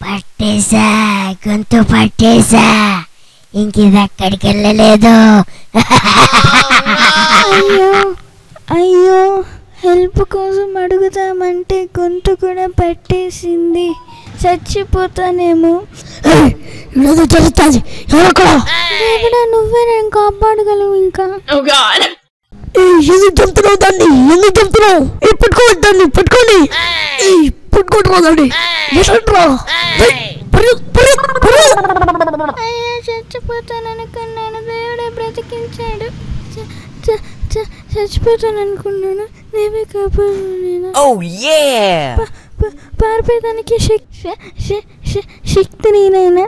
పట్టేశా గొంతు పట్టేశా ఇంక ఇది ఎక్కడికి వెళ్ళలేదు అయ్యో అయ్యో హెల్ప్ కోసం అడుగుదామంటే గొంతు కూడా పట్టేసింది చచ్చిపోతానేమో ఏదో జరుగుతుంది ఎవరక్కడ దేవుడా నువ్వే నేను కాపాడగలవు ఇంకా Oh god. ఎందుకు చెప్తున్నావు దాన్ని ఎందుకు చెప్తున్నావు ఏ పట్టుకోవద్దు దాన్ని పట్టుకోండి ఏయ్, పట్టుకోండి దాన్ని విసండ్రా అయ్యో చచ్చిపోతాను అనుకున్నాను దేవుడే బ్రతికించాడు చ- చ- చ- చచ్చిపోతాను అనుకున్నాను దేవే కాపాడు నేను Oh yeah! ప- ప- పారిపోయేదానికి శక్- శ- శ- శ- శక్తి నేనైనా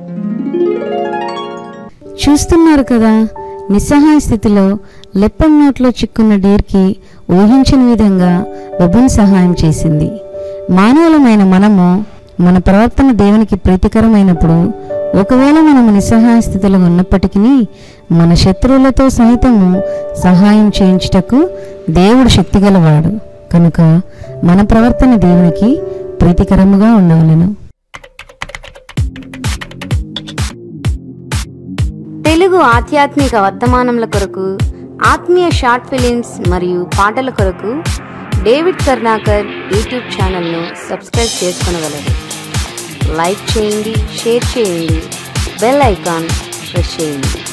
చూస్తున్నారు కదా నిస్సహాయ స్థితిలో లెప్పన్ నోట్లో చిక్కున్న డేర్కి ఊహించని విధంగా బబున్ సహాయం చేసింది మానవులమైన మనము మన ప్రవర్తన దేవునికి ప్రీతికరమైనప్పుడు ఒకవేళ మనము నిస్సహాయ స్థితిలో ఉన్నప్పటికీ మన శత్రువులతో సహితము సహాయం చేయించుటకు దేవుడు శక్తిగలవాడు కనుక మన ప్రవర్తన దేవునికి ప్రీతికరముగా ఉండవలెను తెలుగు ఆధ్యాత్మిక వర్తమానముల కొరకు ఆత్మీయ షార్ట్ ఫిలిమ్స్ మరియు పాటల కొరకు డేవిడ్ కర్ణాకర్ యూట్యూబ్ ఛానల్ను సబ్స్క్రైబ్ చేసుకొనగలరు లైక్ చేయండి షేర్ చేయండి బెల్ ఐకాన్ ప్రెస్ చేయండి